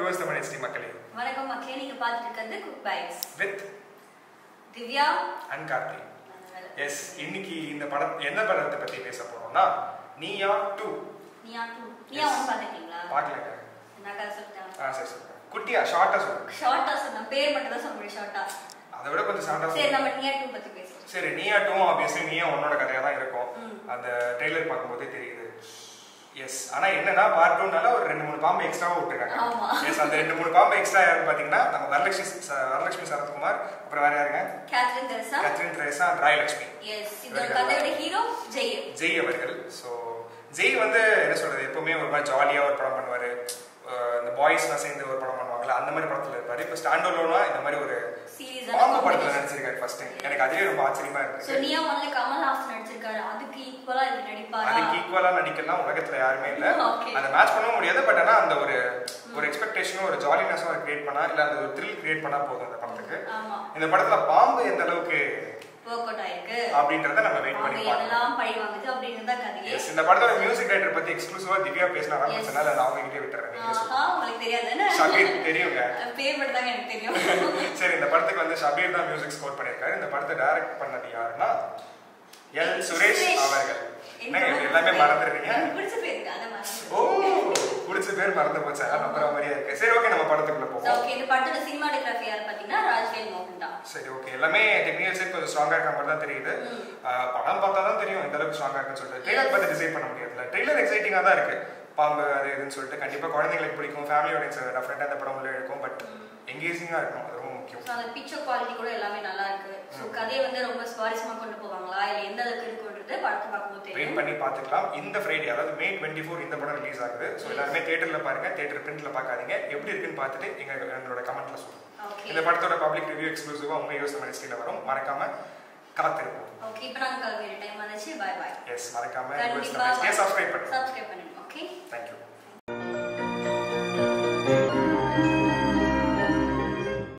US Tamil HD மக்களே வணக்கம் மக்களே நீங்க பார்த்துட்டு இருக்கிறது Cook Bites with Divya and Karthi yes இன்னைக்கு இந்த படம் என்ன படத்தை பத்தி பேச போறோம்னா நீயா டூ நீயா டூ நீயா ஒன்று பார்த்துருக்கீங்களா பார்க்கலங்க நான் கதை சொல்லிட்டேன் ஆ சரி சொல்லுங்க குட்டியா ஷார்ட்டா சொல்லுங்க ஷார்ட்டா சொன்னேன் பேர் மட்டும் தான் சொல்ல முடியும் ஷார்ட்டா அதை விட கொஞ்சம் ஷார்ட்டா சரி சொல்லுங்க நம்ம நீயா டூ பத்தி பேசுவோம் சரி நீயா டூ ஆப்வியஸ்லி நீயா உன்னோட கதையா தான் இருக்கும் ம். அந்த ட்ரெய்லர் பார்க்கும்போதே தெரியுது எஸ் ஆனா என்னன்னா பார்ட் டூனால ஒரு ரெண்டு மூணு பாம்பு எக்ஸ்ட்ராவா விட்டுருக்காங்க ஆமா. எஸ் அந்த ரெண்டு மூணு பாம்பு எக்ஸ்ட்ரா யாருன்னு பாத்தீங்கன்னா நம்ம வரலட்சுமி ச- வரலட்சுமி சரத்குமார் அப்புறம் வேற யாருங்க Catherine Tresa Catherine Tresa Raai Lakshmi yes இதோட கதையோட ஹீரோ ஜெய் ஜெய் அவர்கள் ஸோ ஜெய் வந்து என்ன சொல்றது எப்பவுமே ஒரு மாதிரி ஜாலியாக ஒரு படம் பண்ணுவாரு அஹ் இந்த பாய்ஸ்லாம் சேர்ந்து ஒரு படம் பண்ணுவாங்கல்ல அந்த மாதிரி படத்துல இருப்பாரு இப்போ ஸ்டாண்ட் அலோனா இந்த மாதிரி ஒரு சீரியஸ் பாம்பு படத்துல நடிச்சிருக்காரு ஃபர்ஸ்ட் டைம் எனக்கு அதுவே ரொம்ப ஆச்சரியமா சோ இருக்கு நீயா ஒன்ல கமல்ஹாசன் நடிச்சிருக்காரு அதுக்கு ஈக்குவலா இது நடிப்பாரா அதுக்கு ஈக்குவலா நடிக்கலாம் உலகத்துல யாருமே இல்ல Okay. அதை மேட்ச் பண்ண முடியாது பட் ஆனா அந்த ஒரு ஒரு எக்ஸ்பெக்டேஷனும் ஒரு ஜாலினஸும் கிரியேட் பண்ணா இல்ல அந்த ஒரு த்ரில் கிரியேட் பண்ணா போதும் இந்த படத்துக்கு ஆமா இந்த படத்துல பாம்பு எந்த அளவுக்கு ஒர்க் அவுட் ஆயிருக்கு அப்படின்றத நம்ம வெயிட் அவங்க பண்ணி பார்க்கலாம் எதெல்லாம் பழி வாங்குது அப்படின்றது தான் கதையே Yes, இந்த படத்தோட மியூசிக் ரைட்டர் பத்தி எக்ஸ்க்ளூசிவா திவ்யா பேசினா Yes. சொன்னால அதை அவங்க கிட்டே விட்டுறேன் நீங்க சொல்லுங்க. ஆஹா உங்களுக்கு தெரியாது என்ன ஷபீர் தெரியுங்க பேர் மட்டும் தாங்க எனக்கு தெரியும் சரி இந்த படத்துக்கு வந்து ஷபீர் தான் மியூசிக் ஸ்கோர் பண்ணியிருக்காரு இந்த படத்தை டைரக்ட் பண்ணது யாருன்னா எல் சுரேஷ் அவர்கள் என்னங்க இப்படி எல்லாமே மறந்துடுறீங்க எனக்கு பிடிச்ச பேருக்கு அதை ஓ பிடிச்ச பேர் மறந்து போச்சா நம்புற மாதிரியா இருக்கு சரி ஓகே நம்ம படத்துக்குள்ள போவோம் ஓகே இந்த படத்தோட சினிமாட்டோகிராஃபி யார் பார்த்தீங்கன்னா ராஜ்வேல் மோகன் தான் சரி ஓகே எல்லாமே டெக்னிக்கல் சைட் கொஞ்சம் ஸ்ட்ராங்கா இருக்க மாதிரி தான் தெரியுது ம். ஆஹ் படம் பார்த்தா தான் தெரியும் இந்த அளவுக்கு ஸ்ட்ராங்கா இருக்குன்னு சொல்லிட்டு ட்ரெய்லர் பார்த்து டிசைட் பண்ண முடியாதுல்ல ட்ரெய்லர் எக்ஸைட்டிங்கா தான் இருக்கு பாம்பு அது இதுன்னு சொல்லிட்டு கண்டிப்பா குழந்தைங்களுக்கு பிடிக்கும் ஃபேமிலி ஆடியன்ஸ் டெஃபினட்டா இந்த படம் உள்ள இருக்கும் பட் எங்கேஜிங்கா இருக்கும் அது ரொம்ப முக்கியம் ஸோ அந்த பிக்சர் குவாலிட்டி கூட எல்லாமே நல்லா இருக்கு ஸோ கதையை வந்து ரொம்ப சுவாரஸ்யமா கொண்டு போவாங்களா இல்லை எந்த அளவுக்கு இருக்குன்றது படத்தை பார்க்கும்போது வெயிட் தெரியும் பண்ணி பார்த்துக்கலாம் இந்த ஃப்ரைடே அதாவது மே டுவெண்ட்டி ஃபோர் இந்த படம் ரிலீஸ் ஆகுது ஸோ எல்லாருமே தியேட்டர்ல பாருங்க தியேட்டர் பிரிண்ட்ல பார்க்காதீங்க எப்படி இருக்குன்னு பார்த்துட்டு எங்க எங்களோட கமெண்ட்ல சொல்லுங்க ஓகே இந்த படத்தோட பப்ளிக் ரிவ்யூ எக்ஸ்க்ளூசிவா உங்க யூஸ் மினிஸ்ட்ரியில வரும் மறக்காம காத்திருப்போம் ஓகே இப்போ நாங்கள் கிளம்பி டைம் வந்துச்சு பாய் பாய் எஸ் மறக்காம கண்டிப்பா சப்ஸ்கிரைப் பண்ணுங்க சப்ஸ்கிரைப் பண்ணிடுங்க ஓகே தேங்க்யூ